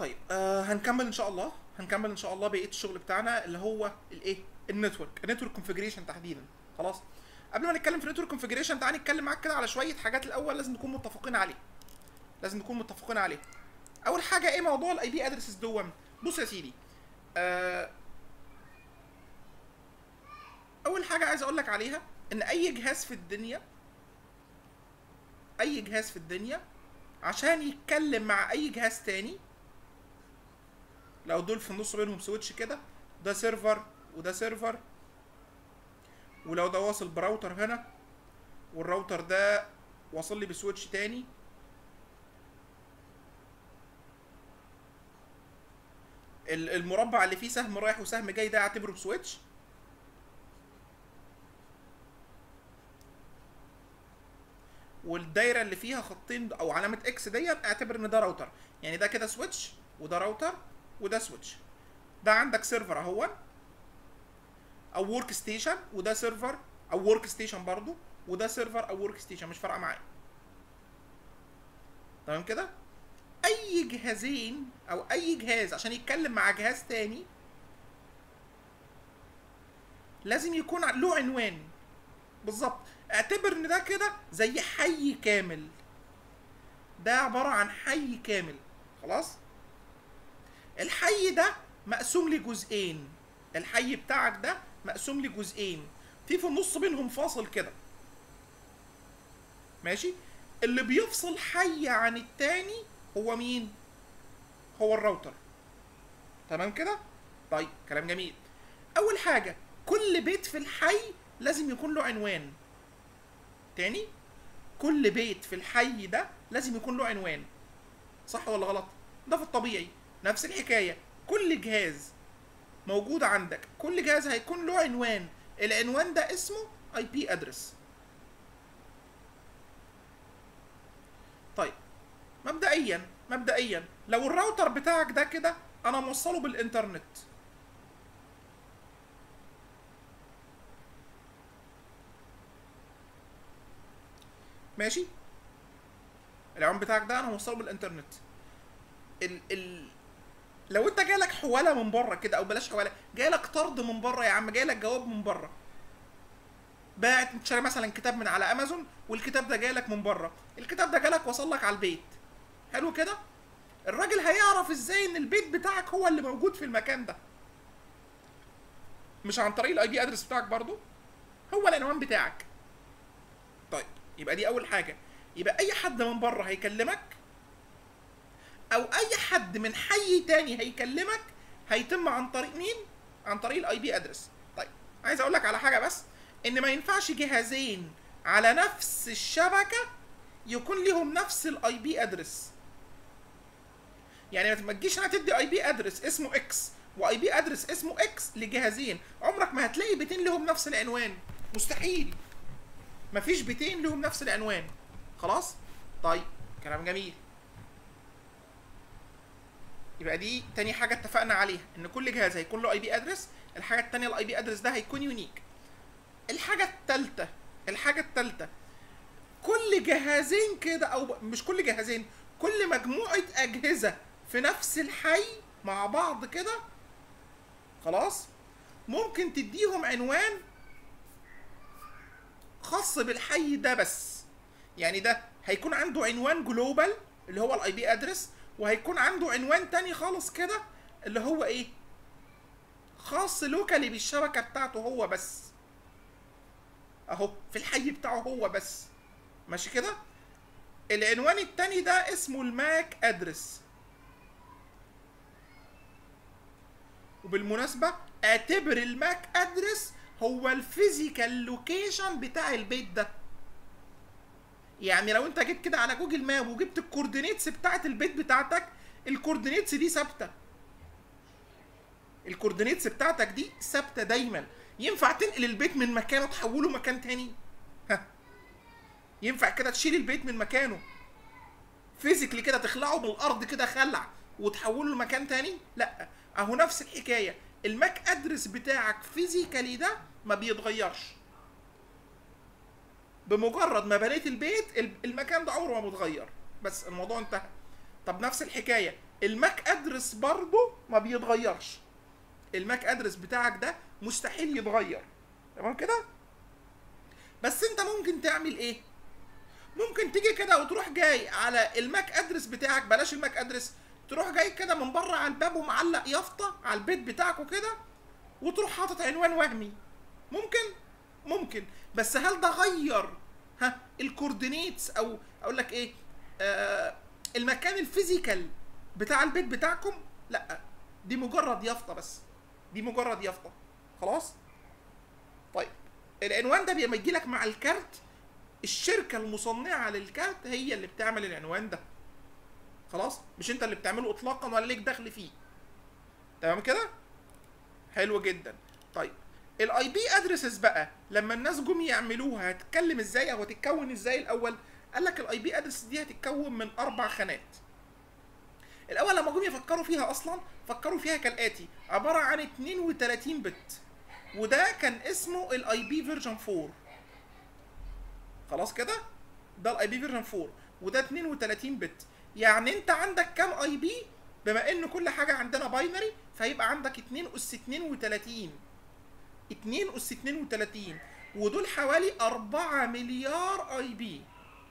طيب آه هنكمل ان شاء الله هنكمل ان شاء الله بقيه الشغل بتاعنا اللي هو الايه النتورك النتورك كونفيجريشن تحديدا خلاص قبل ما نتكلم في النتورك كونفيجريشن تعالى نتكلم معاك كده على شويه حاجات الاول لازم نكون متفقين عليه لازم نكون متفقين عليه اول حاجه ايه موضوع الاي بي ادرسز دون بص يا سيدي آه اول حاجه عايز اقول لك عليها ان اي جهاز في الدنيا اي جهاز في الدنيا عشان يتكلم مع اي جهاز تاني لو دول في النص بينهم سويتش كده ده سيرفر وده سيرفر ولو ده واصل براوتر هنا والراوتر ده واصل لي بسويتش تاني ال- المربع اللي فيه سهم رايح وسهم جاي ده اعتبره بسويتش والدايره اللي فيها خطين او علامه اكس ديت اعتبر ان ده راوتر يعني ده كده سويتش وده راوتر وده سويتش ده عندك سيرفر اهو او ورك ستيشن وده سيرفر او ورك ستيشن برضو وده سيرفر او ورك ستيشن مش فارقه معايا تمام كده اي جهازين او اي جهاز عشان يتكلم مع جهاز تاني لازم يكون له عنوان بالظبط اعتبر ان ده كده زي حي كامل ده عبارة عن حي كامل خلاص الحي ده مقسوم لجزئين الحي بتاعك ده مقسوم لجزئين في في النص بينهم فاصل كده ماشي اللي بيفصل حي عن التاني هو مين هو الراوتر تمام كده طيب كلام جميل اول حاجه كل بيت في الحي لازم يكون له عنوان تاني كل بيت في الحي ده لازم يكون له عنوان صح ولا غلط ده في الطبيعي نفس الحكايه كل جهاز موجود عندك كل جهاز هيكون له عنوان العنوان ده اسمه اي بي ادرس طيب مبدئيا مبدئيا لو الراوتر بتاعك ده كده انا موصله بالانترنت ماشي العنوان بتاعك ده انا موصله بالانترنت ال ال لو انت جالك حواله من بره كده او بلاش حواله جالك طرد من بره يا عم جالك جواب من بره باعت انت شاري مثلا كتاب من على امازون والكتاب ده جالك من بره الكتاب ده جالك وصل لك على البيت حلو كده الراجل هيعرف ازاي ان البيت بتاعك هو اللي موجود في المكان ده مش عن طريق الاي بي ادرس بتاعك برضو هو العنوان بتاعك طيب يبقى دي اول حاجه يبقى اي حد من بره هيكلمك او اي حد من حي تاني هيكلمك هيتم عن طريق مين عن طريق الاي بي ادرس طيب عايز اقول لك على حاجه بس ان ما ينفعش جهازين على نفس الشبكه يكون ليهم نفس الاي بي ادرس يعني ما تجيش انا تدي اي بي ادرس اسمه اكس واي بي ادرس اسمه اكس لجهازين عمرك ما هتلاقي بيتين لهم نفس العنوان مستحيل مفيش بيتين لهم نفس العنوان خلاص طيب كلام جميل يبقى دي تاني حاجه اتفقنا عليها ان كل جهاز هيكون له اي بي ادرس الحاجه التانيه الاي بي ادرس ده هيكون يونيك الحاجه التالته الحاجه التالته كل جهازين كده او مش كل جهازين كل مجموعه اجهزه في نفس الحي مع بعض كده خلاص ممكن تديهم عنوان خاص بالحي ده بس يعني ده هيكون عنده عنوان جلوبال اللي هو الاي بي ادرس وهيكون عنده عنوان تاني خالص كده اللي هو ايه خاص لوكالي بالشبكه بتاعته هو بس اهو في الحي بتاعه هو بس ماشي كده العنوان التاني ده اسمه الماك ادرس وبالمناسبة اعتبر الماك ادرس هو الفيزيكال لوكيشن بتاع البيت ده يعني لو انت جيت كده على جوجل ماب وجبت الكوردينيتس بتاعت البيت بتاعتك الكوردينيتس دي ثابته الكوردينيتس بتاعتك دي ثابته دايما ينفع تنقل البيت من مكانه تحوله مكان تاني ها ينفع كده تشيل البيت من مكانه فيزيكلي كده تخلعه من الارض كده خلع وتحوله لمكان تاني لا اهو نفس الحكايه الماك ادرس بتاعك فيزيكالي ده ما بيتغيرش بمجرد ما بنيت البيت المكان ده عمره ما بيتغير بس الموضوع انتهى طب نفس الحكايه الماك ادرس برضه ما بيتغيرش الماك ادرس بتاعك ده مستحيل يتغير تمام كده بس انت ممكن تعمل ايه ممكن تيجي كده وتروح جاي على الماك ادرس بتاعك بلاش الماك ادرس تروح جاي كده من بره على الباب ومعلق يافطه على البيت بتاعك وكده وتروح حاطط عنوان وهمي ممكن ممكن بس هل ده غير ها الكوردينيتس او اقول لك ايه آه المكان الفيزيكال بتاع البيت بتاعكم لا دي مجرد يافطه بس دي مجرد يافطه خلاص طيب العنوان ده لما يجي لك مع الكارت الشركه المصنعه للكارت هي اللي بتعمل العنوان ده خلاص مش انت اللي بتعمله اطلاقا ولا ليك دخل فيه تمام كده حلو جدا طيب الاي بي ادرسز بقى لما الناس جم يعملوها هتتكلم ازاي او هتتكون ازاي الاول قال لك الاي بي ادرس دي هتتكون من اربع خانات الاول لما جم يفكروا فيها اصلا فكروا فيها كالاتي عباره عن 32 بت وده كان اسمه الاي بي فيرجن 4 خلاص كده ده الاي بي فيرجن 4 وده 32 بت يعني انت عندك كام اي بي بما ان كل حاجه عندنا باينري فهيبقى عندك 2 اس 32 2 اس 32 ودول حوالي 4 مليار اي بي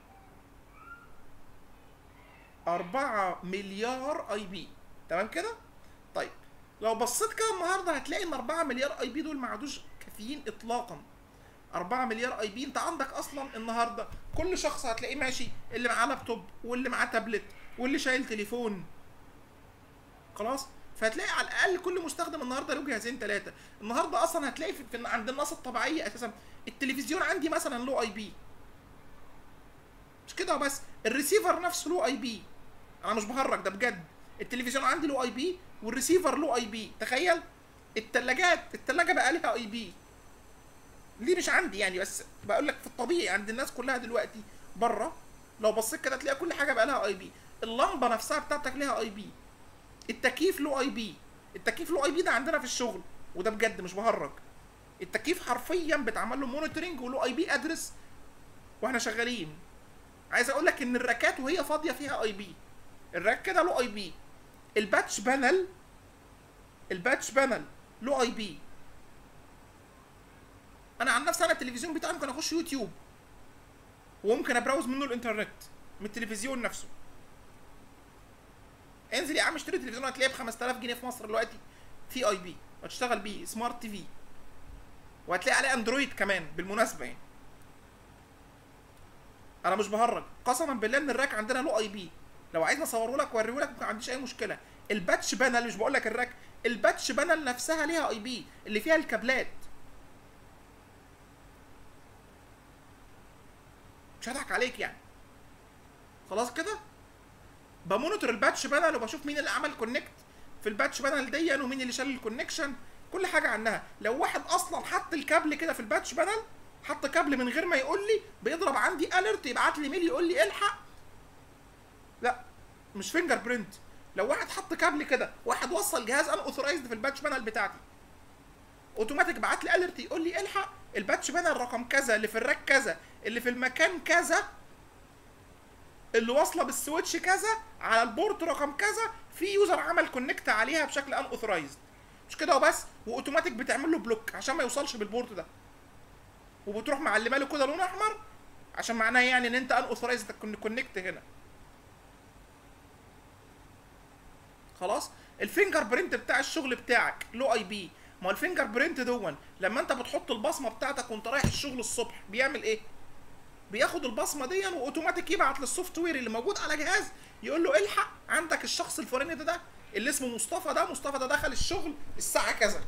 4 مليار اي بي تمام كده طيب لو بصيت كده النهارده هتلاقي ان 4 مليار اي بي دول ما عادوش كافيين اطلاقا 4 مليار اي بي انت عندك اصلا النهارده كل شخص هتلاقيه ماشي اللي معاه لابتوب واللي معاه تابلت واللي شايل تليفون خلاص فهتلاقي على الاقل كل مستخدم النهارده له جهازين ثلاثه النهارده اصلا هتلاقي في, في عند الناس الطبيعيه اساسا التلفزيون عندي مثلا له اي بي مش كده وبس الريسيفر نفسه له اي بي انا مش بهرج ده بجد التلفزيون عندي له اي بي والريسيفر له اي بي تخيل التلاجات التلاجه بقى لها اي بي ليه مش عندي يعني بس بقول لك في الطبيعي عند الناس كلها دلوقتي بره لو بصيت كده تلاقي كل حاجه بقى لها اي بي اللمبه نفسها بتاعتك ليها اي بي التكييف له اي بي التكييف له اي بي ده عندنا في الشغل وده بجد مش بهرج التكييف حرفيا بيتعمل له مونيتورنج وله اي بي ادرس واحنا شغالين عايز اقول لك ان الراكات وهي فاضيه فيها اي بي الراك كده له اي بي الباتش بانل الباتش بانل له اي بي انا عن نفسي انا التلفزيون بتاعي ممكن اخش يوتيوب وممكن ابراوز منه الانترنت من التلفزيون نفسه انزل يا عم اشتري تلفزيون هتلاقيه ب 5000 جنيه في مصر دلوقتي في اي بي وتشتغل بيه سمارت تي في وهتلاقي عليه اندرويد كمان بالمناسبه يعني انا مش بهرج قسما بالله ان الراك عندنا له اي بي لو عايزني اصوره لك واوريه لك ما عنديش اي مشكله الباتش بانل مش بقول لك الراك الباتش بانل نفسها ليها اي بي اللي فيها الكابلات مش هضحك عليك يعني خلاص كده بمونيتور الباتش بانل وبشوف مين اللي عمل كونكت في الباتش بانل دي ومين اللي شال الكونكشن كل حاجه عنها لو واحد اصلا حط الكابل كده في الباتش بانل حط كابل من غير ما يقول لي بيضرب عندي اليرت يبعت لي ميل يقول لي الحق لا مش فينجر برنت لو واحد حط كابل كده واحد وصل جهاز ان اوثرايزد في الباتش بانل بتاعتي اوتوماتيك بعت لي اليرت يقول لي الحق الباتش بانل رقم كذا اللي في الراك كذا اللي في المكان كذا اللي واصله بالسويتش كذا على البورت رقم كذا في يوزر عمل كونكت عليها بشكل ان اوثرايزد مش كده وبس واوتوماتيك بتعمل له بلوك عشان ما يوصلش بالبورت ده وبتروح معلمه له كده لون احمر عشان معناه يعني ان انت ان اوثرايزد كونكت هنا خلاص الفينجر برنت بتاع الشغل بتاعك له اي بي ما هو الفينجر برنت دون لما انت بتحط البصمه بتاعتك وانت رايح الشغل الصبح بيعمل ايه بياخد البصمه دي واوتوماتيك يبعت للسوفت وير اللي موجود على جهاز يقول له الحق عندك الشخص الفلاني ده ده اللي اسمه مصطفى ده مصطفى ده دخل الشغل الساعه كذا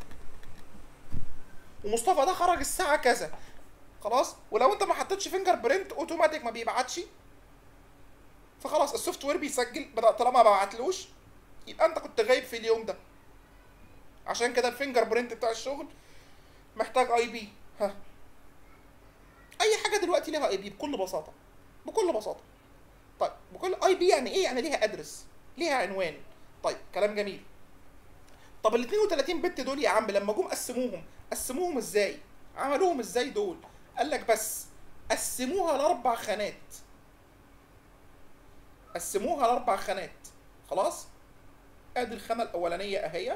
ومصطفى ده خرج الساعه كذا خلاص ولو انت ما حطيتش فينجر برنت اوتوماتيك ما بيبعتش فخلاص السوفت وير بيسجل بدأ طالما ما بعتلوش يبقى انت كنت غايب في اليوم ده عشان كده الفينجر برنت بتاع الشغل محتاج اي بي ها اي حاجه دلوقتي ليها اي بي بكل بساطه بكل بساطه طيب بكل اي بي يعني ايه يعني ليها ادرس ليها عنوان طيب كلام جميل طب ال 32 بت دول يا عم لما جم قسموهم قسموهم ازاي عملوهم ازاي دول قال لك بس قسموها لاربع خانات قسموها لاربع خانات خلاص ادي الخانه الاولانيه اهي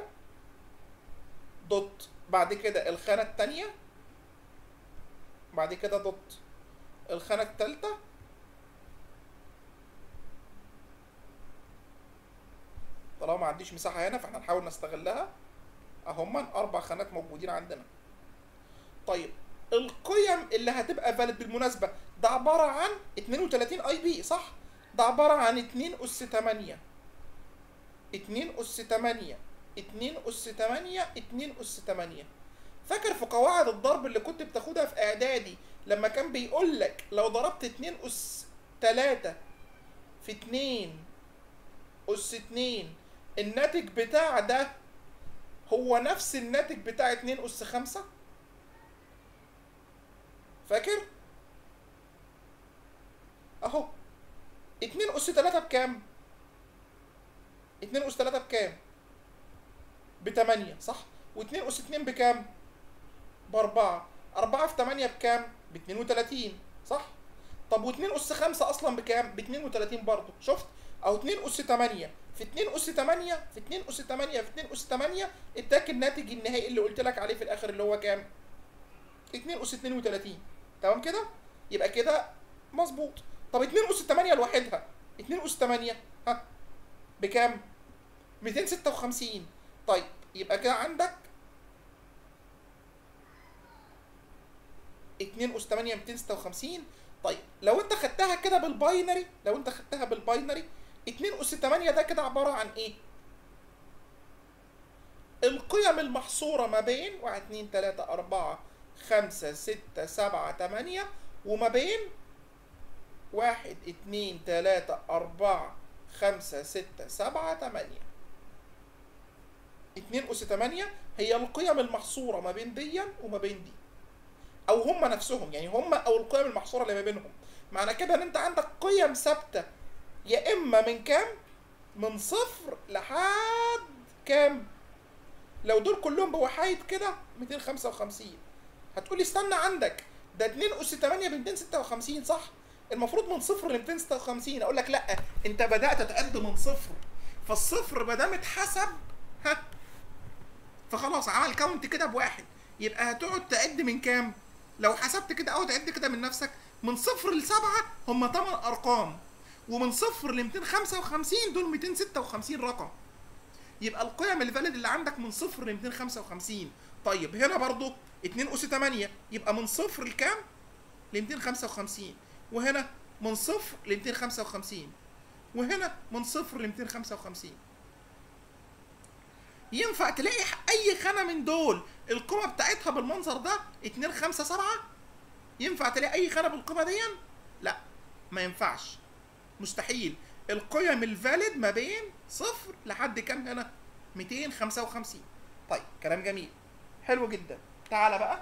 دوت بعد كده الخانه الثانيه بعد كده دوت الخانه الثالثه طالما ما عنديش مساحه هنا فاحنا نحاول نستغلها اهما اربع خانات موجودين عندنا طيب القيم اللي هتبقى فاليد بالمناسبه ده عباره عن 32 اي بي صح ده عباره عن 2 اس 8 2 اس 8 2 اس 8 2 اس 8 فاكر في قواعد الضرب اللي كنت بتاخدها في اعدادي لما كان بيقول لك لو ضربت 2 اس 3 في 2 اس 2 الناتج بتاع ده هو نفس الناتج بتاع 2 اس 5 فاكر اهو 2 اس 3 بكام 2 اس 3 بكام ب 8 صح و2 اس 2 بكام ب 4 4 في 8 بكام ب 32 صح طب و2 اس 5 اصلا بكام ب 32 برضه شفت او 2 اس 8 في 2 اس 8 في 2 اس 8 في 2 اس 8 اداك الناتج النهائي اللي قلت لك عليه في الاخر اللي هو كام 2 اس 32 تمام كده يبقى كده مظبوط طب 2 اس 8 لوحدها 2 اس 8 ها بكام 256 طيب يبقى كده عندك 2 اس 8 256 طيب لو انت خدتها كده بالباينري لو انت خدتها بالباينري 2 اس 8 ده كده عباره عن ايه القيم المحصوره ما بين 1 2 3 4 5 6 7 8 وما بين 1 2 3 4 5 6 7 8 2 اس 8 هي القيم المحصوره ما بين دي وما بين دي او هم نفسهم يعني هم او القيم المحصوره اللي ما بينهم معنى كده ان انت عندك قيم ثابته يا اما من كام من صفر لحد كام لو دول كلهم بوحايد كده 255 هتقولي استنى عندك ده 2 اس 8 ب 256 صح المفروض من صفر ل 256 اقول لك لا انت بدات تعد من صفر فالصفر ما دام اتحسب ها فخلاص عمل كاونت كده بواحد يبقى هتقعد تعد من كام لو حسبت كده او تعد كده من نفسك من صفر لسبعة هم 8 ارقام ومن صفر ل 255 دول 256 رقم يبقى القيم الفاليد اللي عندك من صفر ل 255 طيب هنا برضو 2 اس 8 يبقى من صفر لكام ل 255 وهنا من صفر ل 255 وهنا من صفر ل 255 ينفع تلاقي اي خانه من دول القيمه بتاعتها بالمنظر ده 2 5 7 ينفع تلاقي اي خانه بالقيمه دي لا ما ينفعش مستحيل القيم الفاليد ما بين صفر لحد كام هنا 255 طيب كلام جميل حلو جدا تعالى بقى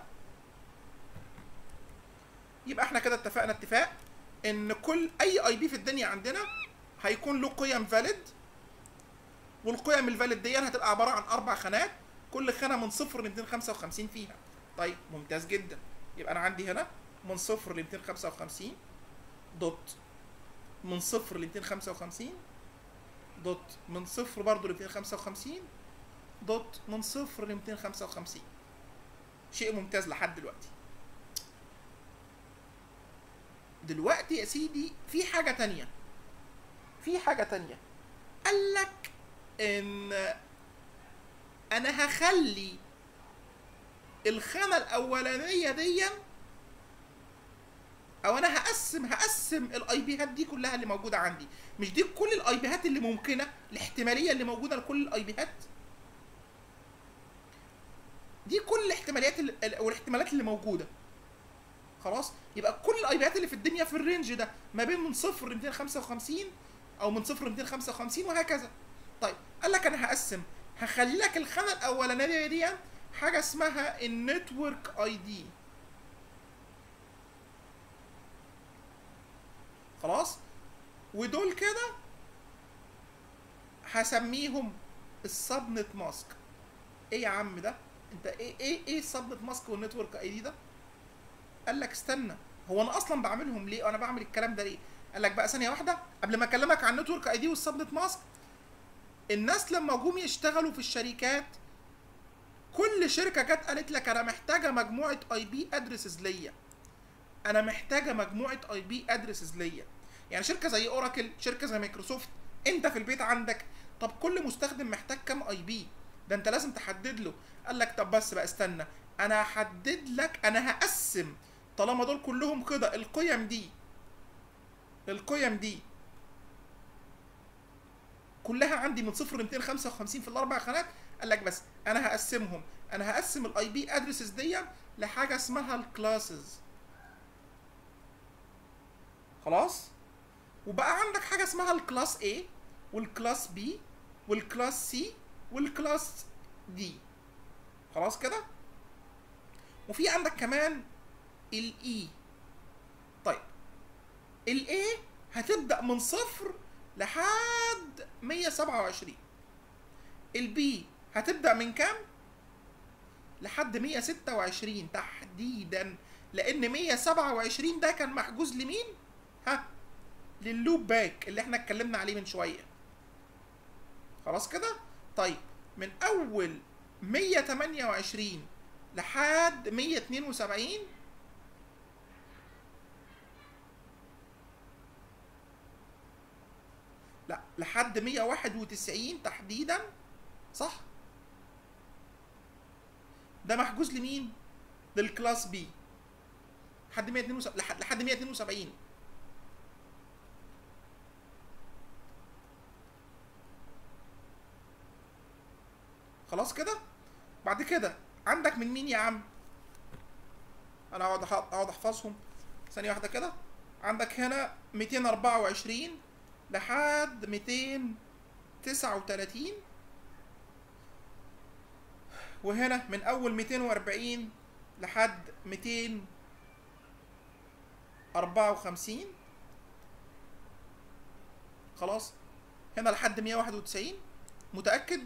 يبقى احنا كده اتفقنا اتفاق ان كل اي اي بي في الدنيا عندنا هيكون له قيم فاليد والقيم الفاليد دي هتبقى عباره عن اربع خانات كل خانه من صفر ل 255 فيها طيب ممتاز جدا يبقى انا عندي هنا من صفر ل 255 دوت من صفر ل 255 دوت من صفر برضه ل 255 دوت من صفر ل 255 شيء ممتاز لحد دلوقتي دلوقتي يا سيدي في حاجة تانية في حاجة تانية قال لك ان انا هخلي الخانة الاولانية دي او انا هقسم هقسم الاي بيهات دي كلها اللي موجودة عندي مش دي كل الاي بيهات اللي ممكنة الاحتمالية اللي موجودة لكل الاي بيهات دي كل الاحتماليات ال- او الاحتمالات اللي موجوده خلاص يبقى كل الاي بيات اللي في الدنيا في الرينج ده ما بين من صفر ل 255 او من صفر ل 255 وهكذا طيب قال لك انا هقسم هخلي لك الخانه الاولانيه دي حاجه اسمها النتورك اي دي خلاص ودول كده هسميهم السبنت ماسك ايه يا عم ده انت ايه ايه ايه السبنت ماسك والنتورك اي دي ده قال لك استنى هو انا اصلا بعملهم ليه وانا بعمل الكلام ده ليه قال لك بقى ثانيه واحده قبل ما اكلمك عن النتورك اي دي والسبنت ماسك الناس لما جم يشتغلوا في الشركات كل شركه جت قالت لك انا محتاجه مجموعه اي بي ادرسز ليا انا محتاجه مجموعه اي بي ادرسز ليا يعني شركه زي اوراكل شركه زي مايكروسوفت انت في البيت عندك طب كل مستخدم محتاج كام اي بي ده انت لازم تحدد له قال لك طب بس بقى استنى انا هحدد لك انا هقسم طالما دول كلهم كده القيم دي القيم دي كلها عندي من صفر ل 255 في الاربع خانات قال لك بس انا هقسمهم انا هقسم الاي بي ادرسز دي لحاجه اسمها الكلاسز خلاص وبقى عندك حاجه اسمها الكلاس A والكلاس B والكلاس C والكلاس D خلاص كده وفي عندك كمان الاي طيب الاي هتبدا من صفر لحد 127 البي هتبدا من كام لحد 126 تحديدا لان 127 ده كان محجوز لمين ها لللوب باك اللي احنا اتكلمنا عليه من شويه خلاص كده طيب من اول 128 لحد 172 لا لحد 191 تحديدا صح ده محجوز لمين للكلاس بي لحد 172 لحد لحد 172 خلاص كده بعد كده عندك من مين يا عم انا اقعد اقعد احفظهم ثانيه واحده كده عندك هنا 224 لحد 239 وهنا من اول 240 لحد 254 خلاص هنا لحد 191 متأكد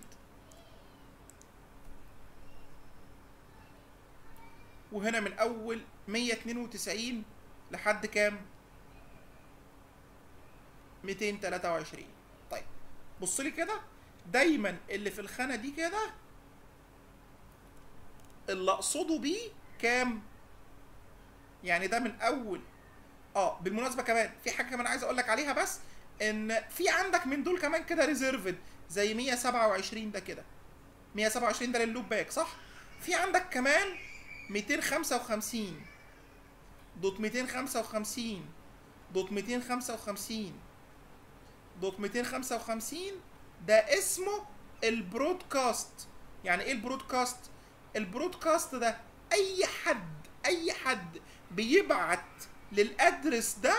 وهنا من اول 192 لحد كام 223 طيب بص لي كده دايما اللي في الخانه دي كده اللي اقصده بيه كام يعني ده من اول اه بالمناسبه كمان في حاجه كمان عايز اقول لك عليها بس ان في عندك من دول كمان كده ريزيرفد زي 127 ده كده 127 ده لللوب باك صح في عندك كمان 255 دوت 255 دوت 255 دوت 255 ده اسمه البرودكاست يعني ايه البرودكاست البرودكاست ده اي حد اي حد بيبعت للادرس ده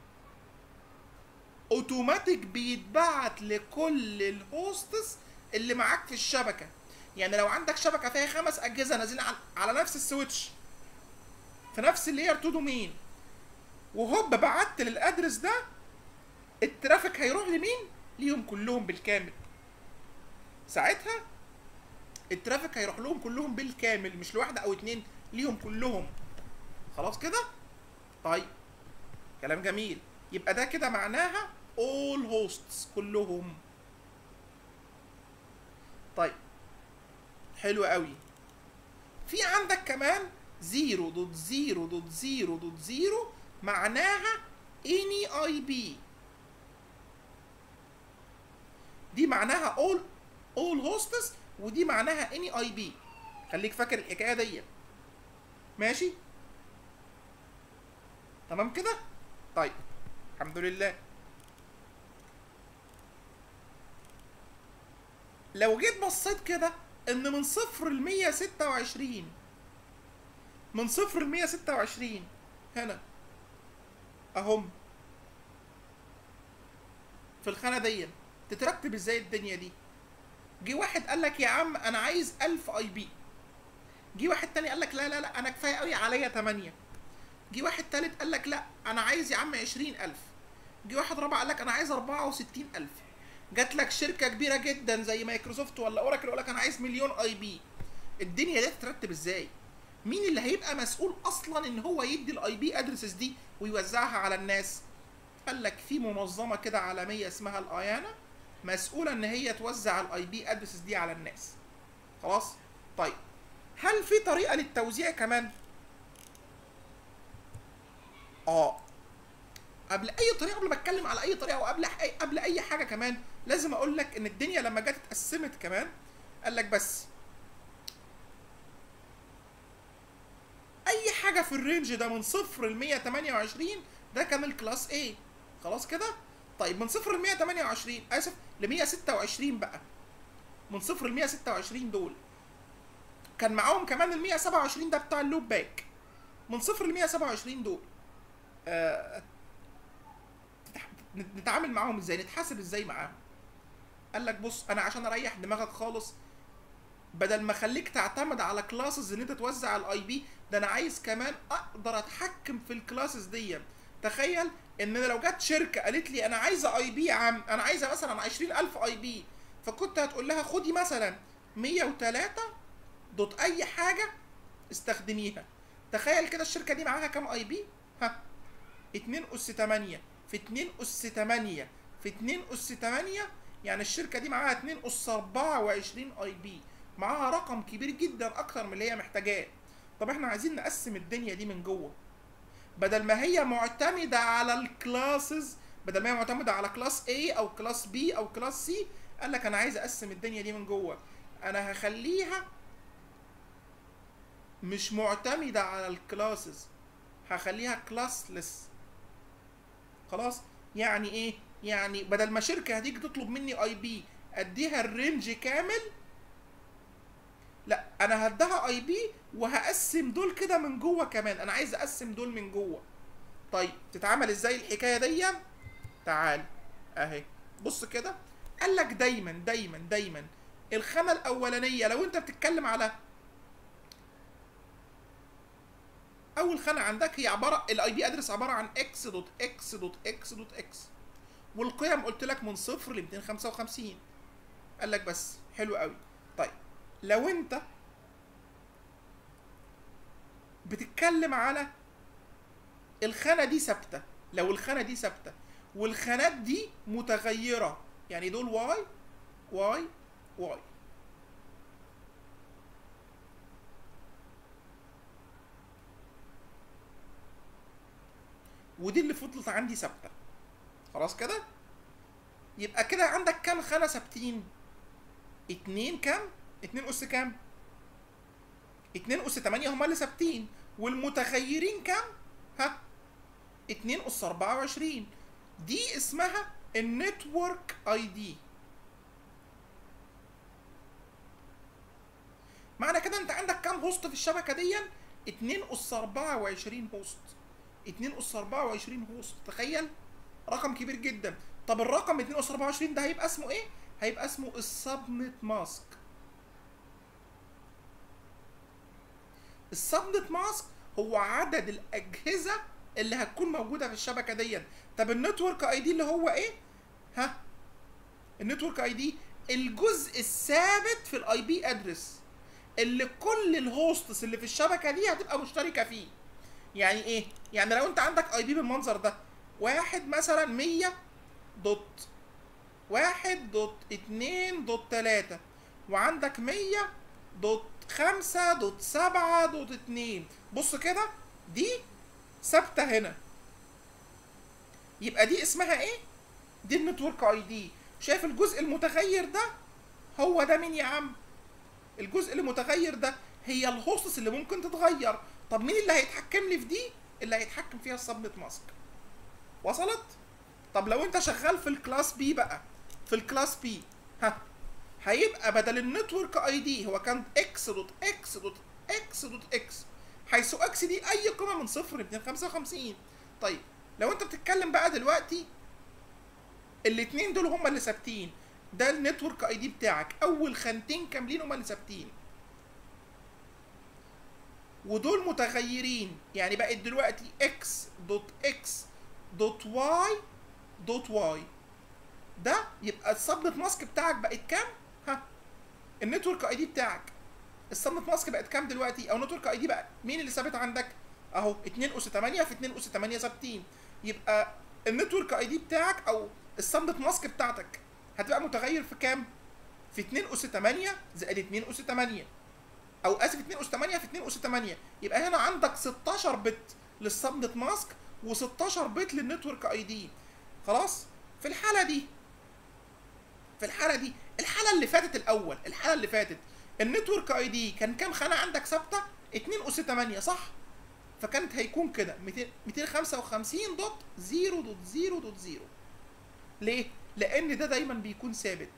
اوتوماتيك بيتبعت لكل الهوستس اللي معاك في الشبكه يعني لو عندك شبكه فيها خمس اجهزه نازلين على نفس السويتش في نفس اللاير 2 دومين وهوب بعت للادرس ده الترافيك هيروح لمين ليهم كلهم بالكامل ساعتها الترافيك هيروح لهم كلهم بالكامل مش لواحده او اتنين ليهم كلهم خلاص كده طيب كلام جميل يبقى ده كده معناها all hosts كلهم طيب حلو قوي في عندك كمان 0.0.0.0 معناها any IP دي معناها all all hosts ودي معناها any IP خليك فاكر الحكايه دي ماشي تمام كده طيب الحمد لله لو جيت بصيت كده ان من صفر ل 126 من صفر ل 126 هنا اهم في الخانه دي تترتب ازاي الدنيا دي جه واحد قال لك يا عم انا عايز 1000 اي بي جه واحد تاني قال لك لا لا لا انا كفايه قوي عليا 8 جه واحد تالت قال لك لا انا عايز يا عم 20000 جه واحد رابع قال لك انا عايز 64000 جات لك شركه كبيره جدا زي مايكروسوفت ولا اوراكل يقول لك انا عايز مليون اي بي الدنيا دي تترتب ازاي مين اللي هيبقى مسؤول اصلا ان هو يدي الاي بي ادرسز دي ويوزعها على الناس قال لك في منظمه كده عالميه اسمها الايانا مسؤوله ان هي توزع الاي بي ادرسز دي على الناس خلاص طيب هل في طريقه للتوزيع كمان اه قبل اي طريقه قبل ما اتكلم على اي طريقه وقبل أي قبل اي حاجه كمان لازم اقول لك ان الدنيا لما جت اتقسمت كمان قال لك بس اي حاجه في الرينج ده من صفر ل 128 ده كان الكلاس A خلاص كده طيب من صفر ل 128 اسف ل 126 بقى من صفر ل 126 دول كان معاهم كمان ال 127 ده بتاع اللوب باك من صفر ل 127 دول آه نتعامل معاهم ازاي نتحاسب ازاي معاهم قال لك بص انا عشان اريح دماغك خالص بدل ما اخليك تعتمد على كلاسز ان انت توزع الاي بي ده انا عايز كمان اقدر اتحكم في الكلاسز دي تخيل ان لو جت شركه قالت لي انا عايزه اي بي يا عم انا عايزه مثلا 20000 اي بي فكنت هتقول لها خدي مثلا 103 دوت اي حاجه استخدميها تخيل كده الشركه دي معاها كام اي بي ها 2 اس 8 في 2 اس 8 في 2 اس 8 يعني الشركه دي معاها 2 اس 24 اي بي معاها رقم كبير جدا اكتر من اللي هي محتاجاه طب احنا عايزين نقسم الدنيا دي من جوه بدل ما هي معتمده على الكلاسز بدل ما هي معتمده على كلاس A او كلاس B او كلاس C قال لك انا عايز اقسم الدنيا دي من جوه انا هخليها مش معتمده على الكلاسز هخليها كلاسلس خلاص يعني ايه يعني بدل ما شركه هتيجي تطلب مني اي بي اديها الرينج كامل لا انا هديها اي بي وهقسم دول كده من جوه كمان انا عايز اقسم دول من جوه طيب تتعمل ازاي الحكايه دي تعال اهي بص كده قال لك دايما دايما دايما الخانه الاولانيه لو انت بتتكلم على اول خانه عندك هي عباره الاي بي ادرس عباره عن اكس دوت اكس دوت اكس دوت اكس والقيم قلت لك من صفر ل 255 قال لك بس حلو قوي طيب لو انت بتتكلم على الخانه دي ثابته لو الخانه دي ثابته والخانات دي متغيره يعني دول واي واي واي ودي اللي فضلت عندي ثابته خلاص كده يبقى كده عندك كام خانه ثابتين اتنين كام اتنين اس كام اتنين اس تمانية هما اللي ثابتين والمتغيرين كام ها اتنين اس اربعة وعشرين دي اسمها النتورك اي دي معنى كده انت عندك كام هوست في الشبكه دي 2 اس 24 هوست 2 اس 24 هوست تخيل رقم كبير جدا طب الرقم 2 اس 24 ده هيبقى اسمه ايه هيبقى اسمه السبنت ماسك السبنت ماسك هو عدد الاجهزه اللي هتكون موجوده في الشبكه دي طب النتورك اي دي اللي هو ايه ها النتورك اي دي الجزء الثابت في الاي بي ادرس اللي كل الهوستس اللي في الشبكه دي هتبقى مشتركه فيه يعني ايه يعني لو انت عندك اي بي بالمنظر ده واحد مثلا 100 دوت واحد دوت اتنين دوت تلاتة وعندك مية دوت خمسة دوت سبعة دوت اتنين بص كده دي ثابتة هنا يبقى دي اسمها ايه؟ دي النتورك اي دي شايف الجزء المتغير ده هو ده مين يا عم؟ الجزء المتغير ده هي الهوستس اللي ممكن تتغير طب مين اللي هيتحكم لي في دي؟ اللي هيتحكم فيها السبنت ماسك وصلت؟ طب لو انت شغال في الكلاس بي بقى في الكلاس بي ها هيبقى بدل النتورك اي دي هو كان اكس دوت اكس دوت اكس دوت اكس حيث اكس دي اي قيمه من صفر ل 255 طيب لو انت بتتكلم بقى دلوقتي الاثنين دول هما اللي ثابتين ده النتورك اي دي بتاعك اول خانتين كاملين هما اللي ثابتين ودول متغيرين يعني بقت دلوقتي اكس دوت اكس دوت واي دوت واي ده يبقى السبنت ماسك بتاعك بقت كام؟ ها النتورك اي دي بتاعك السبنت ماسك بقت كام دلوقتي؟ او نتورك اي دي بقى مين اللي ثابت عندك؟ اهو 2 اس 8 في 2 اس 8 ثابتين يبقى النتورك اي دي بتاعك او السبنت ماسك بتاعتك هتبقى متغير في كام في 2 اس 8 زائد 2 اس 8 او اسف 2 اس 8 في 2 اس 8 يبقى هنا عندك 16 بت للسبنت ماسك و16 بت للنتورك اي دي خلاص في الحاله دي في الحاله دي الحاله اللي فاتت الاول الحاله اللي فاتت النتورك اي دي كان كام خانه عندك ثابته 2 اس 8 صح فكانت هيكون كده 200 255 دوت 0 دوت 0 دوت 0 ليه لان ده دايما بيكون ثابت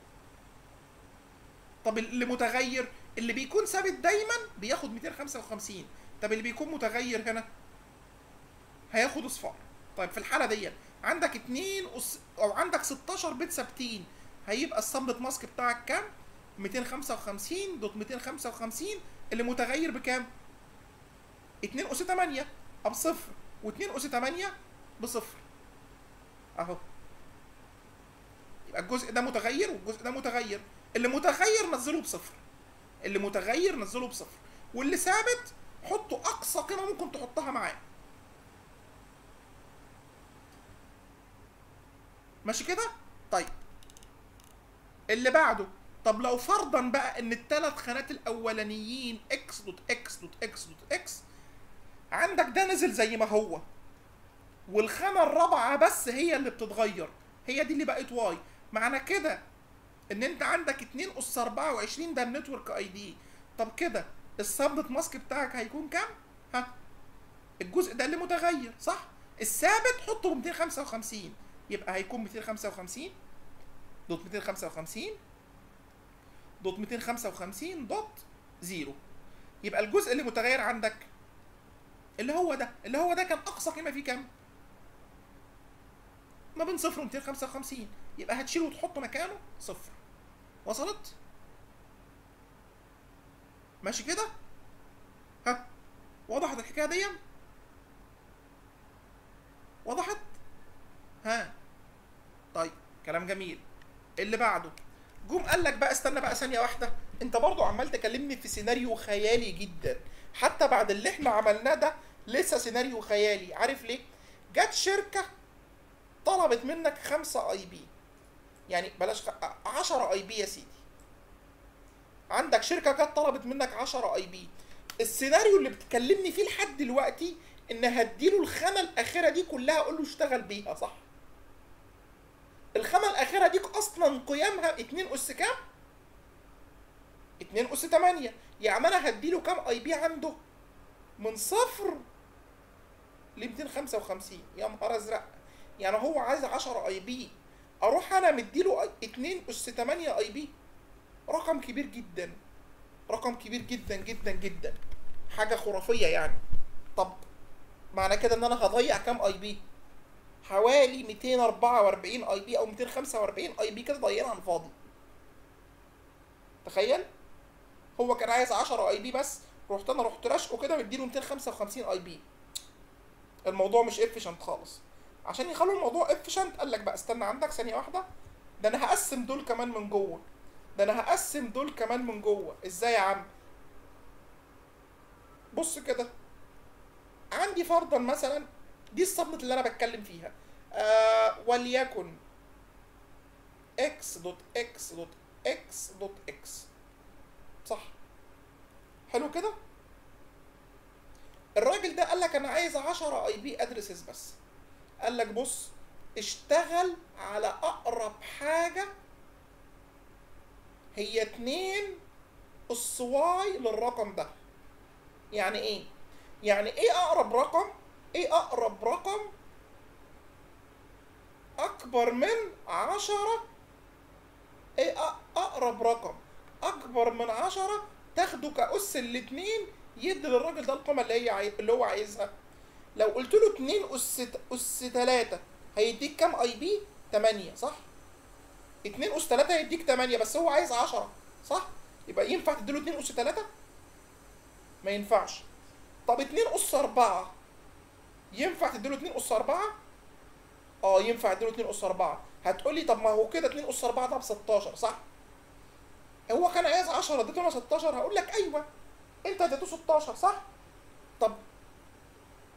طب اللي متغير اللي بيكون ثابت دايما بياخد 255 طب اللي بيكون متغير هنا هياخد اصفار طيب في الحاله دي عندك 2 أس... او عندك 16 بت ثابتين هيبقى السبت ماسك بتاعك كام 255 دوت 255 اللي متغير بكام 2 اس 8 بصفر و2 اس 8 بصفر اهو يبقى الجزء ده متغير والجزء ده متغير اللي متغير نزله بصفر اللي متغير نزله بصفر واللي ثابت حطه اقصى قيمه ممكن تحطها معاه ماشي كده طيب اللي بعده طب لو فرضا بقى ان الثلاث خانات الاولانيين اكس دوت اكس دوت اكس دوت اكس عندك ده نزل زي ما هو والخانه الرابعه بس هي اللي بتتغير هي دي اللي بقت واي معنى كده ان انت عندك 2 اس 24 ده النتورك اي دي طب كده السبت ماسك بتاعك هيكون كام ها الجزء ده اللي متغير صح الثابت حطه ب 255 يبقى هيكون 255 دوت 255 دوت 255 دوت زيرو يبقى الجزء اللي متغير عندك اللي هو ده اللي هو ده كان اقصى قيمه فيه كام ما بين صفر و 255 يبقى هتشيله وتحطه مكانه صفر وصلت ماشي كده ها وضحت الحكايه دي وضحت ها طيب كلام جميل اللي بعده جم قال لك بقى استنى بقى ثانيه واحده انت برضو عمال تكلمني في سيناريو خيالي جدا حتى بعد اللي احنا عملناه ده لسه سيناريو خيالي عارف ليه جت شركه طلبت منك خمسة اي بي يعني بلاش خ... 10 اي بي يا سيدي عندك شركه جت طلبت منك 10 اي بي السيناريو اللي بتكلمني فيه لحد دلوقتي ان هديله الخانه الاخيره دي كلها اقول له اشتغل بيها صح الخانه الاخيره دي اصلا قيمها 2 اس كام 2 اس 8 يعني انا هديله كام اي بي عنده من صفر ل 255 يا نهار ازرق يعني هو عايز 10 اي بي اروح انا مديله 2 اس 8 اي بي رقم كبير جدا رقم كبير جدا جدا جدا حاجه خرافيه يعني طب معنى كده ان انا هضيع كام اي بي حوالي 244 اي بي او 245 اي بي كده ضيعنا على الفاضي تخيل هو كان عايز 10 اي بي بس رحت انا رحت راشقه كده مديله 255 اي بي الموضوع مش افيشنت خالص عشان يخلوا الموضوع افيشنت قال لك بقى استنى عندك ثانيه واحده ده انا هقسم دول كمان من جوه ده انا هقسم دول كمان من جوه ازاي يا عم بص كده عندي فرضا مثلا دي الصدمة اللي انا بتكلم فيها آه وليكن x دوت x دوت x دوت x صح حلو كده الراجل ده قال لك انا عايز 10 اي بي ادرسز بس قال لك بص اشتغل على اقرب حاجه هي 2 اس واي للرقم ده يعني ايه يعني ايه اقرب رقم ايه اقرب رقم اكبر من عشرة ايه اقرب رقم اكبر من عشرة تاخده كأس الاتنين يدي للراجل ده القيمة اللي هي عاي... اللي هو عايزها لو قلت له 2 اس اس 3 هيديك كام اي بي 8 صح 2 اس 3 هيديك 8 بس هو عايز 10 صح يبقى ينفع تديله 2 اس 3 ما ينفعش طب 2 اس 4 ينفع تديله 2 اس 4 اه ينفع اديله 2 اس 4 هتقول لي طب ما هو كده 2 اس 4 ده ب 16 صح هو كان عايز 10 اديته انا 16 هقول لك ايوه انت اديته 16 صح طب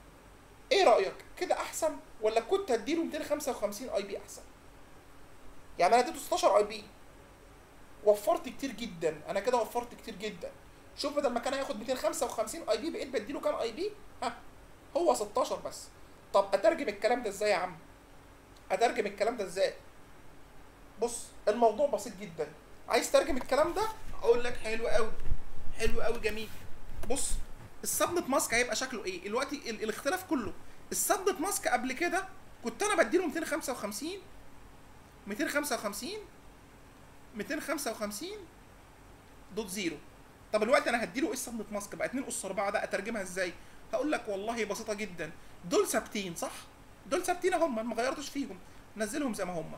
ايه رايك كده احسن ولا كنت هديله 255 اي بي احسن يعني انا اديته 16 اي بي وفرت كتير جدا انا كده وفرت كتير جدا شوف بدل ما كان هياخد 255 اي بي بقيت بديله كام اي بي ها هو 16 بس طب اترجم الكلام ده ازاي يا عم اترجم الكلام ده ازاي بص الموضوع بسيط جدا عايز ترجم الكلام ده اقول لك حلو قوي حلو قوي جميل بص السبنت ماسك هيبقى شكله ايه دلوقتي ال- الاختلاف كله السبنت ماسك قبل كده كنت انا بديله 255 255 255 دوت زيرو طب الوقت انا هديله ايه السبنت ماسك بقى 2 اس 4 ده اترجمها ازاي هقول لك والله بسيطه جدا دول ثابتين صح دول ثابتين هم ما غيرتش فيهم نزلهم زي ما هم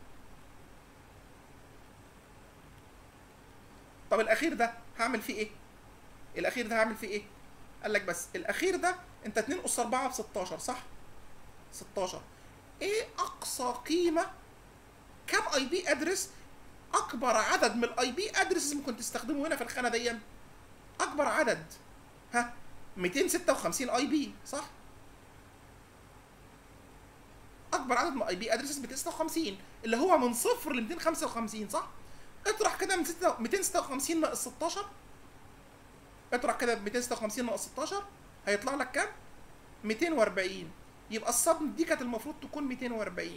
طب الاخير ده هعمل فيه ايه الاخير ده هعمل فيه ايه قال لك بس الاخير ده انت 2 اس 4 ب 16 صح 16 ايه اقصى قيمه كم اي بي ادرس اكبر عدد من الاي بي ادرسز ممكن تستخدمه هنا في الخانه دي اكبر عدد ها 256 اي بي صح اكبر عدد من اي بي ادرسز 256 اللي هو من صفر ل 255 صح اطرح كده من 256 ناقص 16 اطرح كده ب 256 ناقص 16 هيطلع لك كام 240 يبقى الصدمة دي كانت المفروض تكون 240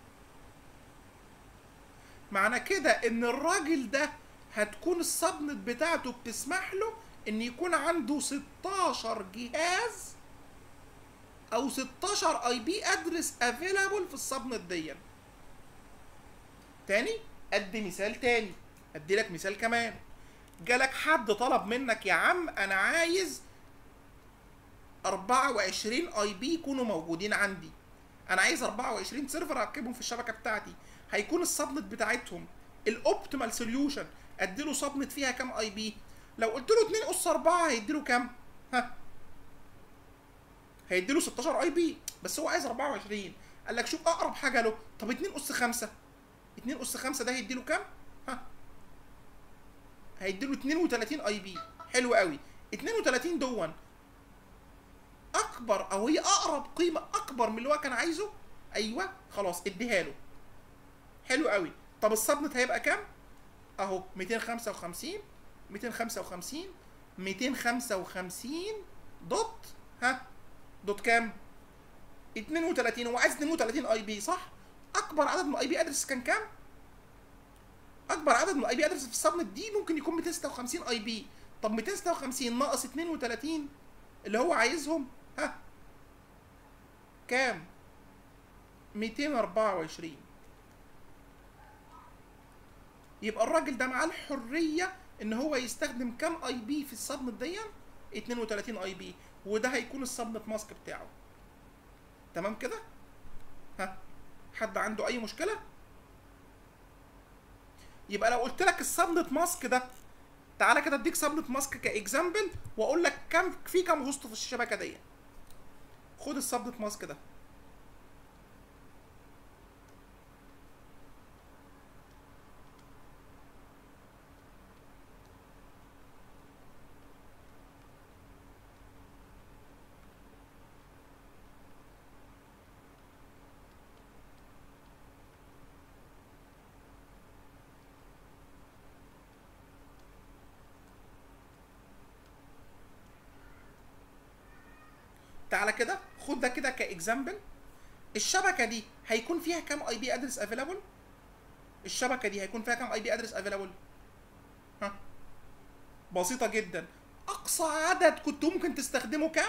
معنى كده ان الراجل ده هتكون الصدمة بتاعته بتسمح له ان يكون عنده 16 جهاز او 16 اي بي ادرس افيلابل في الصدمة دي تاني ادي مثال تاني ادي لك مثال كمان جالك حد طلب منك يا عم انا عايز 24 اي بي يكونوا موجودين عندي انا عايز 24 سيرفر اركبهم في الشبكه بتاعتي هيكون السبنت بتاعتهم الاوبتيمال سوليوشن اديله سبنت فيها كام اي بي لو قلت له 2 اس 4 هيديله كام ها هيديله 16 اي بي بس هو عايز 24 قال لك شوف اقرب حاجه له طب 2 اس 5 2 اس 5 ده هيديله كام ها هيديله 32 اي بي حلو قوي 32 دون اكبر او هي اقرب قيمه اكبر من اللي هو كان عايزه ايوه خلاص اديها له حلو قوي طب السبنت هيبقى كام اهو 255 255 255 دوت ها دوت كام 32 هو عايز 32 اي بي صح اكبر عدد من الاي بي ادرس كان كام اكبر عدد من الاي بي ادرس في السبنت دي ممكن يكون 256 اي بي طب 256 ناقص 32 اللي هو عايزهم ها كام 224 يبقى الراجل ده معاه الحريه ان هو يستخدم كام اي بي في السبنت دي 32 اي بي وده هيكون السبنت ماسك بتاعه تمام كده ها حد عنده اي مشكله يبقى لو قلت لك السبنت ماسك ده تعالى كده اديك سبنت ماسك كاكزامبل واقول لك كم في كام هوست في الشبكه دي خد السبنت ماسك ده تعالى كده خد ده كده كاكزامبل الشبكه دي هيكون فيها كام اي بي ادرس افيلابل الشبكه دي هيكون فيها كام اي بي ادرس افيلابل ها بسيطه جدا اقصى عدد كنت ممكن تستخدمه كام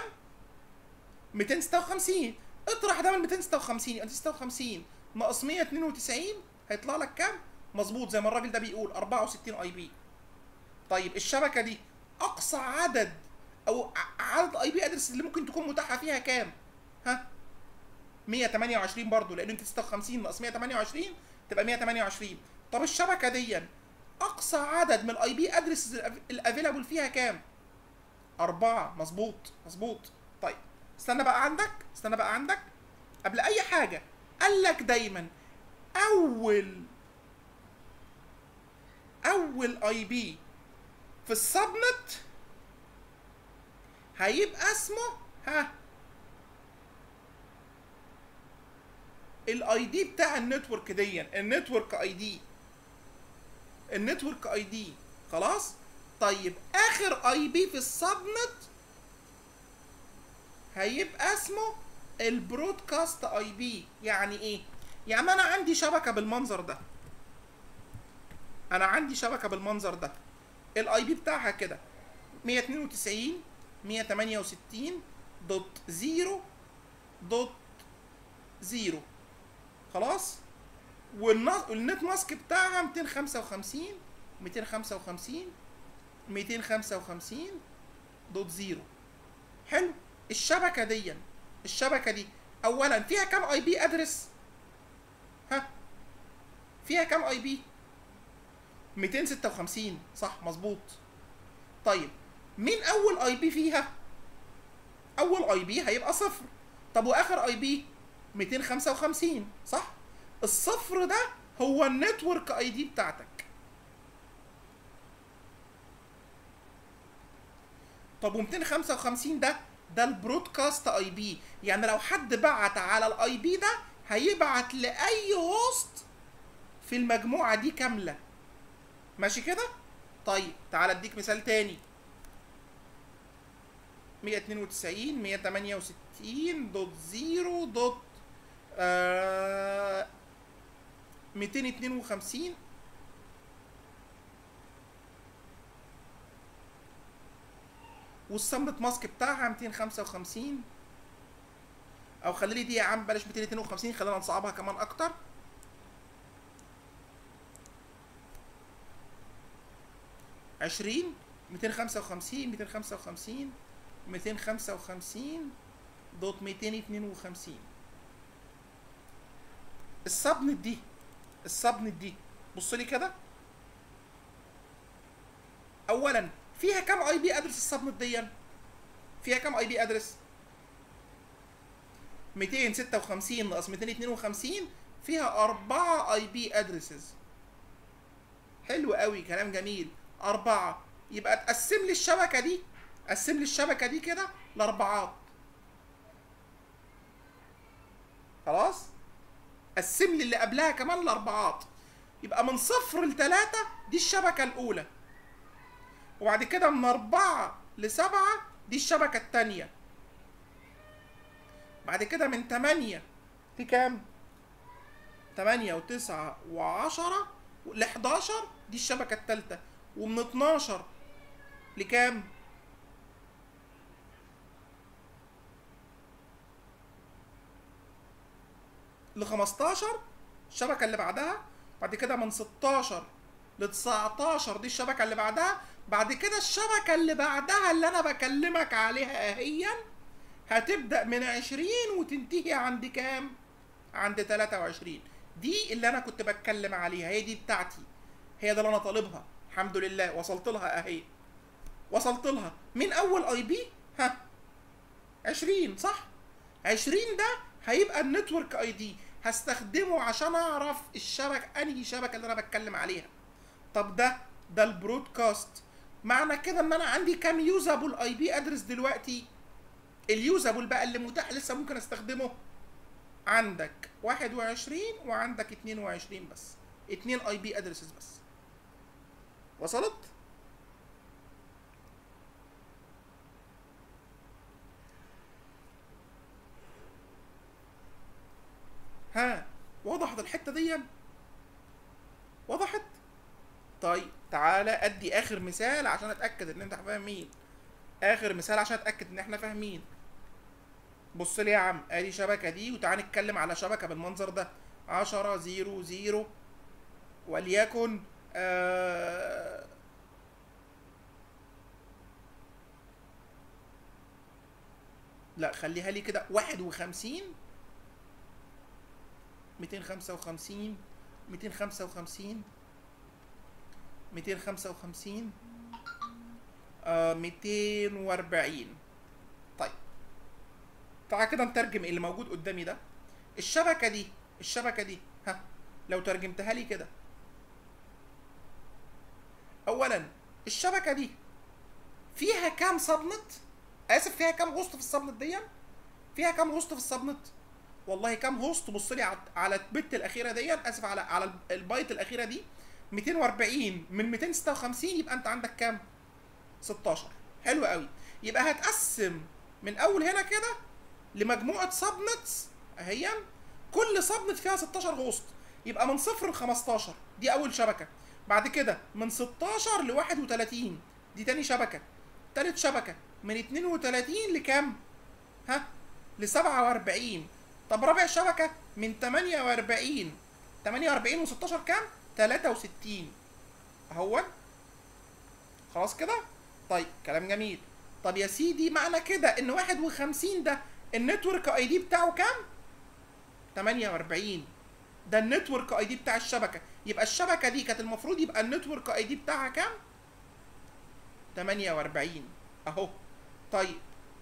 256 اطرح ده من 256 يبقى 256 ناقص 192 هيطلع لك كام مظبوط زي ما الراجل ده بيقول 64 اي بي طيب الشبكه دي اقصى عدد او ع- عدد اي بي ادرس اللي ممكن تكون متاحه فيها كام ها 128 برضو لان انت 56 ناقص 128 تبقى 128 طب الشبكه دي اقصى عدد من الاي بي ادرس الافيلابل فيها كام أربعة مظبوط مظبوط طيب استنى بقى عندك استنى بقى عندك قبل أي حاجة قال لك دايما أول أول أي بي في السبنت هيبقى اسمه ها الاي دي بتاع النتورك دي النتورك اي دي النتورك اي دي خلاص طيب اخر اي بي في السبنت هيبقى اسمه البرودكاست اي بي يعني ايه يعني انا عندي شبكه بالمنظر ده انا عندي شبكه بالمنظر ده الاي بي بتاعها كده 192 168 دوت زيرو دوت زيرو خلاص والنت ماسك بتاعها 255 255 255 دوت زيرو حلو الشبكه دي الشبكه دي اولا فيها كام اي بي ادرس ها فيها كام اي بي 256 صح مظبوط طيب مين اول اي بي فيها اول اي بي هيبقى صفر طب واخر اي بي 255 صح الصفر ده هو النتورك اي دي بتاعتك طب و255 ده ده البرودكاست اي بي يعني لو حد بعت على الاي بي ده هيبعت لاي هوست في المجموعه دي كامله ماشي كده طيب تعال اديك مثال تاني 192 168 دوت زيرو دوت آه 252 والسمبت ماسك بتاعها 255 او خلي لي دي يا عم بلاش 252 خلينا نصعبها كمان اكتر عشرين ميتين خمسة وخمسين ميتين خمسة وخمسين ميتين خمسة وخمسين دوت ميتين اتنين وخمسين السبنت دي السبنت دي بص لي كده اولا فيها كام اي بي ادرس السبنت دي فيها كام اي بي ادرس 256 ناقص 252 فيها أربعة اي بي ادرسز حلو قوي كلام جميل أربعة يبقى تقسم لي الشبكة دي قسم لي الشبكة دي كده لأربعات خلاص قسم لي اللي قبلها كمان لأربعات يبقى من صفر لتلاتة دي الشبكة الأولى وبعد كده من أربعة لسبعة دي الشبكة التانية بعد كده من تمانية لكام؟ تمانية وتسعة وعشرة لحداشر دي الشبكة التالتة ومن 12 لكام؟ ل 15 الشبكة اللي بعدها بعد كده من 16 ل 19 دي الشبكة اللي بعدها بعد كده الشبكة اللي بعدها اللي أنا بكلمك عليها أهيا هتبدأ من 20 وتنتهي عند كام؟ عند 23 دي اللي أنا كنت بتكلم عليها هي دي بتاعتي هي ده اللي أنا طالبها الحمد لله وصلت لها اهي وصلت لها من اول اي بي ها 20 صح 20 ده هيبقى النتورك اي دي هستخدمه عشان اعرف الشبكه انهي شبكه اللي انا بتكلم عليها طب ده ده البرودكاست معنى كده ان انا عندي كام يوزابل اي بي ادرس دلوقتي اليوزابل بقى اللي متاح لسه ممكن استخدمه عندك 21 وعندك 22 بس اتنين اي بي ادرسز بس وصلت ها وضحت الحته دي وضحت طيب تعالى ادي اخر مثال عشان اتاكد ان انت فاهمين اخر مثال عشان اتاكد ان احنا فاهمين بص لي يا عم ادي شبكه دي وتعالى نتكلم على شبكه بالمنظر ده 10 0 0 وليكن آه لا خليها لي كده واحد وخمسين ميتين خمسة وخمسين ميتين خمسة وخمسين ميتين خمسة وخمسين ميتين واربعين طيب تعال كده نترجم اللي موجود قدامي ده الشبكة دي الشبكة دي ها لو ترجمتها لي كده اولا الشبكة دي فيها كام سبنت اسف فيها كام غصت في السبنت دي فيها كام غصت في السبنت والله كام هوست بص لي على على البت الاخيره دي اسف على على البايت الاخيره دي 240 من 256 يبقى انت عندك كام 16 حلو قوي يبقى هتقسم من اول هنا كده لمجموعه سبنتس اهي كل سبنت فيها 16 هوست يبقى من صفر ل 15 دي اول شبكه بعد كده من 16 ل 31 دي تاني شبكه تالت شبكه من 32 لكام ها ل 47 طب رابع شبكه من 48 48 و16 كام 63 اهو خلاص كده طيب كلام جميل طب يا سيدي معنى كده ان 51 ده النتورك اي دي بتاعه كام 48 ده النتورك اي دي بتاع الشبكه يبقى الشبكه دي كانت المفروض يبقى النتورك اي دي بتاعها كام 48 اهو طيب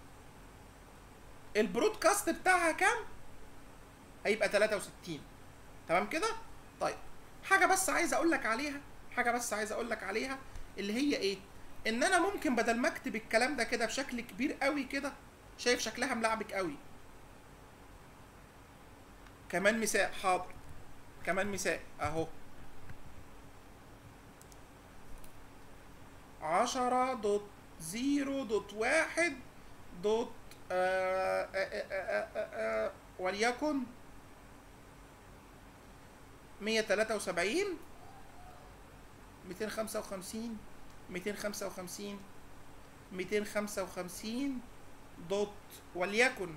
البرودكاست بتاعها كام هيبقى 63 تمام كده طيب حاجه بس عايز اقول لك عليها حاجه بس عايز اقول لك عليها اللي هي ايه ان انا ممكن بدل ما اكتب الكلام ده كده بشكل كبير قوي كده شايف شكلها ملعبك قوي كمان مثال حاضر كمان مثال اهو عشرة دوت زيرو دوت واحد دوت آه آه آه آه آه وليكن مية تلاتة وسبعين ميتين خمسة وخمسين ميتين خمسة وخمسين ميتين خمسة وخمسين دوت وليكن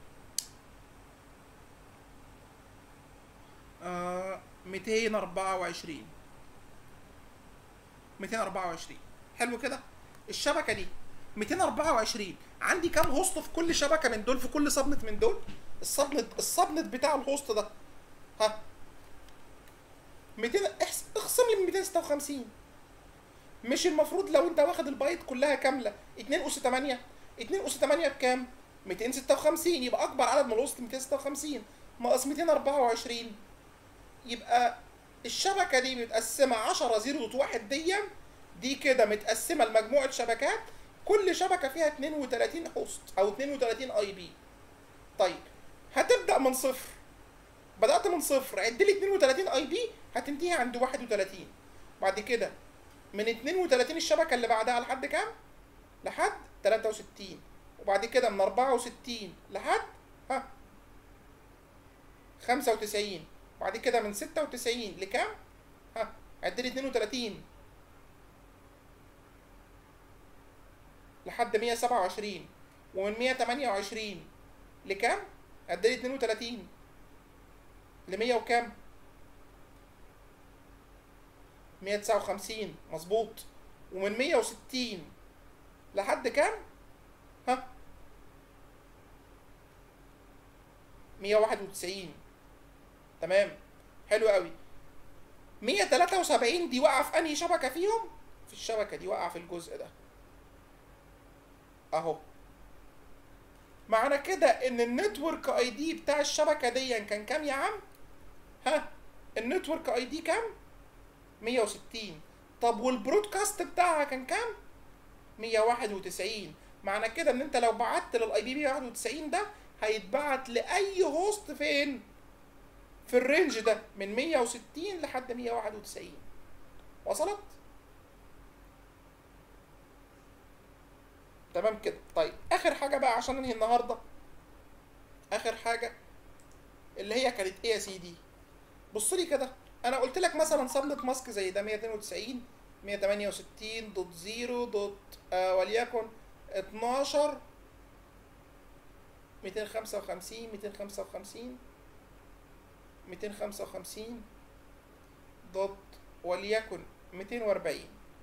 ميتين أربعة وعشرين ميتين أربعة وعشرين حلو كده الشبكة دي 224 عندي كام هوست في كل شبكة من دول في كل سبنت من دول السبنت السبنت بتاع الهوست ده ها 200 احس- اخصم لي من 256 مش المفروض لو انت واخد البايت كلها كامله 2 اس 8 2 اس 8 بكام 256 يبقى اكبر عدد من الوسط 256 ناقص 224 يبقى الشبكه دي متقسمه 10 0 1 دي دي كده متقسمه لمجموعه شبكات كل شبكه فيها 32 هوست او 32 اي بي طيب هتبدا من صفر بدات من صفر عد لي 32 اي بي هتنتهي عند 31 بعد كده من 32 الشبكه اللي بعدها لحد كام لحد 63 وبعد كده من 64 لحد ها 95 بعد كده من 96 لكام ها عد لي 32 لحد 127 ومن 128 لكام عد لي 32 ل 100 وكام 159 مظبوط ومن 160 لحد كام ها 191 تمام حلو قوي 173 دي واقعه في انهي شبكه فيهم في الشبكه دي واقعه في الجزء ده اهو معنى كده ان النتورك اي دي بتاع الشبكه دي كان كام يا عم ها النتورك اي دي كام 160 طب والبرودكاست بتاعها كان كام 191 معنى كده ان انت لو بعت للاي بي 191 ده هيتبعت لاي هوست فين في الرينج ده من 160 لحد 191 وصلت تمام كده طيب اخر حاجه بقى عشان انهي النهارده اخر حاجه اللي هي كانت ايه يا سيدي بص لي كده انا قلت لك مثلا صمت ماسك زي ده 192 168 دوت 0 دوت آه وليكن 12 255 255 255 دوت وليكن 240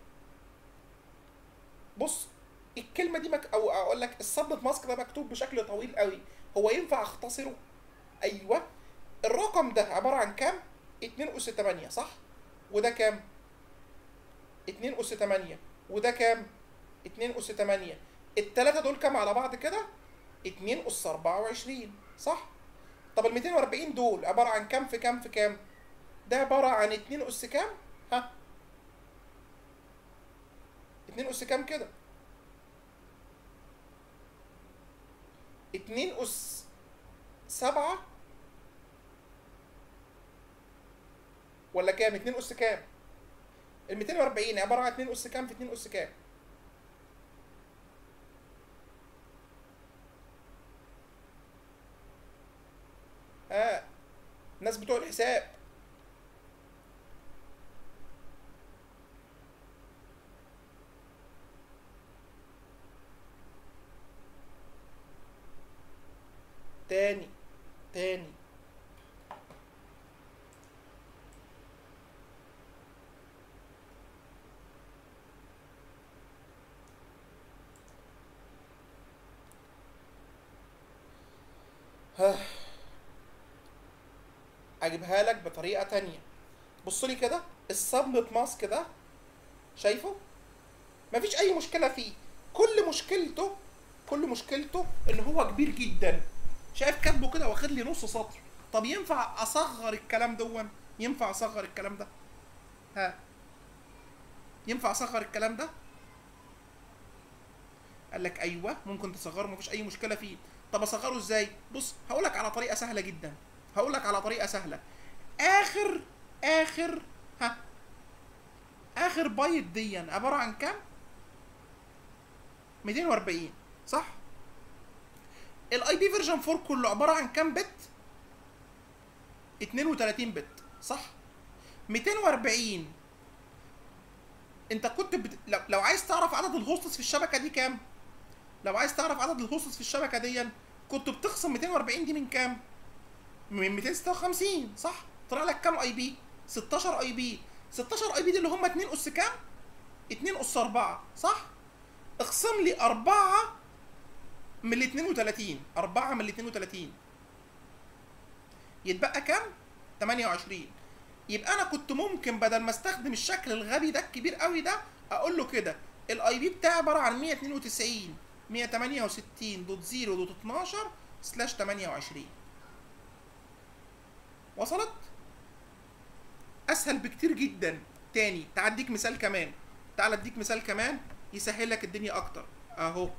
بص الكلمه دي مك... او اقول لك السبنت ماسك ده مكتوب بشكل طويل قوي هو ينفع اختصره ايوه الرقم ده عباره عن كام 2 اس 8 صح وده كام 2 اس 8 وده كام 2 اس 8 التلاتة دول كام على بعض كده 2 اس 24 صح طب ال 240 دول عباره عن كام في كام في كام ده عباره عن 2 اس كام ها 2 اس كام كده 2 اس 7 ولا كام 2 اس كام ال 240 عباره عن 2 اس كام في 2 اس كام ها الناس بتوع الحساب تاني تاني ها. اجيبها لك بطريقه تانية بص لي كده السبنت ماسك ده شايفه مفيش اي مشكله فيه كل مشكلته كل مشكلته ان هو كبير جدا شايف كاتبه كده واخد لي نص سطر طب ينفع اصغر الكلام دون ينفع اصغر الكلام ده ها ينفع اصغر الكلام ده قال لك ايوه ممكن تصغره مفيش اي مشكله فيه طب اصغره ازاي بص هقول لك على طريقه سهله جدا هقول لك على طريقه سهله اخر اخر ها اخر بايت دي عباره عن كام 240 صح الاي بي فيرجن 4 كله عباره عن كام بت 32 بت صح 240 انت كنت بت... لو... لو عايز تعرف عدد الهوستس في الشبكه دي كام لو عايز تعرف عدد الهوستس في الشبكه دي كنت بتخصم 240 دي من كام من 256 صح طلع لك كام اي بي 16 اي بي 16 اي بي دي اللي هم 2 اس كام 2 اس 4 صح اخصم لي 4 من ال 32 4 من ال 32 يتبقى كام 28 يبقى انا كنت ممكن بدل ما استخدم الشكل الغبي ده الكبير قوي ده اقول له كده الاي بي بتاعي عباره عن 192 168 دوت 0 دوت 12 سلاش 28 وصلت اسهل بكتير جدا تاني تعال اديك مثال كمان تعال اديك مثال كمان يسهل لك الدنيا اكتر اهو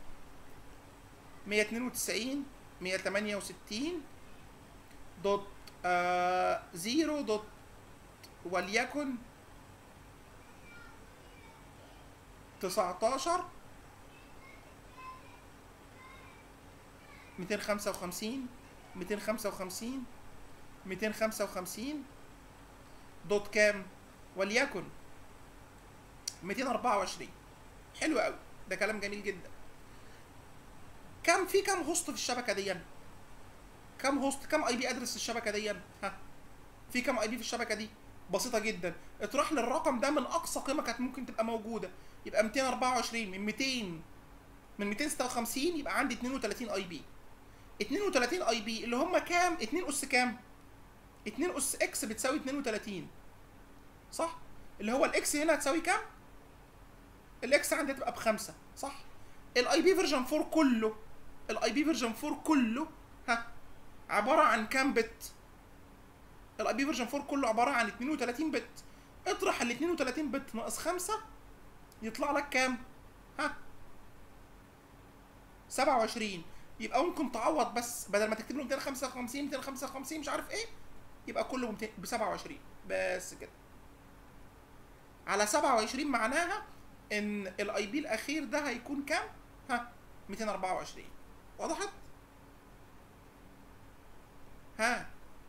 192 168 دوت آه زيرو دوت وليكن 19 255 255 255 دوت كام وليكن 224 حلو قوي ده كلام جميل جدا كم في كم هوست في الشبكه دي كم هوست كم اي بي ادرس في الشبكه دي ها في كم اي بي في الشبكه دي بسيطه جدا اطرح لي الرقم ده من اقصى قيمه كانت ممكن تبقى موجوده يبقى 224 من 200 من 256 يبقى عندي 32 اي بي 32 اي بي اللي هم كام 2 اس كام 2 اس اكس بتساوي 32 صح اللي هو الاكس هنا هتساوي كام الاكس عندي هتبقى بخمسة صح الاي بي فيرجن 4 كله الاي بي فيرجن 4 كله ها عباره عن كام بت الاي بي فيرجن 4 كله عباره عن 32 بت اطرح ال 32 بت ناقص 5 يطلع لك كام ها 27 يبقى ممكن تعوض بس بدل ما تكتب له 255 255 مش عارف ايه يبقى كله ب 27 بس كده على 27 معناها ان الاي بي الاخير ده هيكون كام ها 224 وضحت ها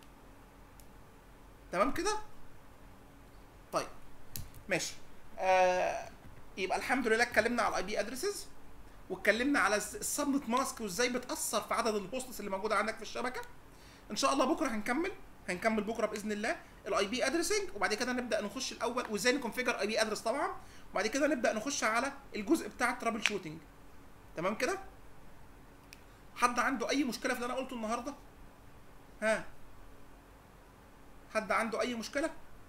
تمام كده طيب ماشي آه يبقى الحمد لله اتكلمنا على الاي بي ادريسز واتكلمنا على السبنت ماسك وازاي بتاثر في عدد الهوستس اللي موجوده عندك في الشبكه ان شاء الله بكره هنكمل هنكمل بكره باذن الله الاي بي ادريسنج وبعد كده نبدا نخش الاول وازاي نكونفيجر اي بي ادرس طبعا وبعد كده نبدا نخش على الجزء بتاع الترابل شوتنج تمام كده حد عنده اي مشكله في اللي انا قلته النهارده ها حد عنده اي مشكله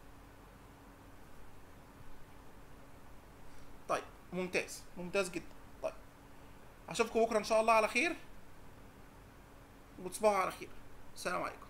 طيب ممتاز ممتاز جدا طيب اشوفكم بكره ان شاء الله على خير وتصبحوا على خير السلام عليكم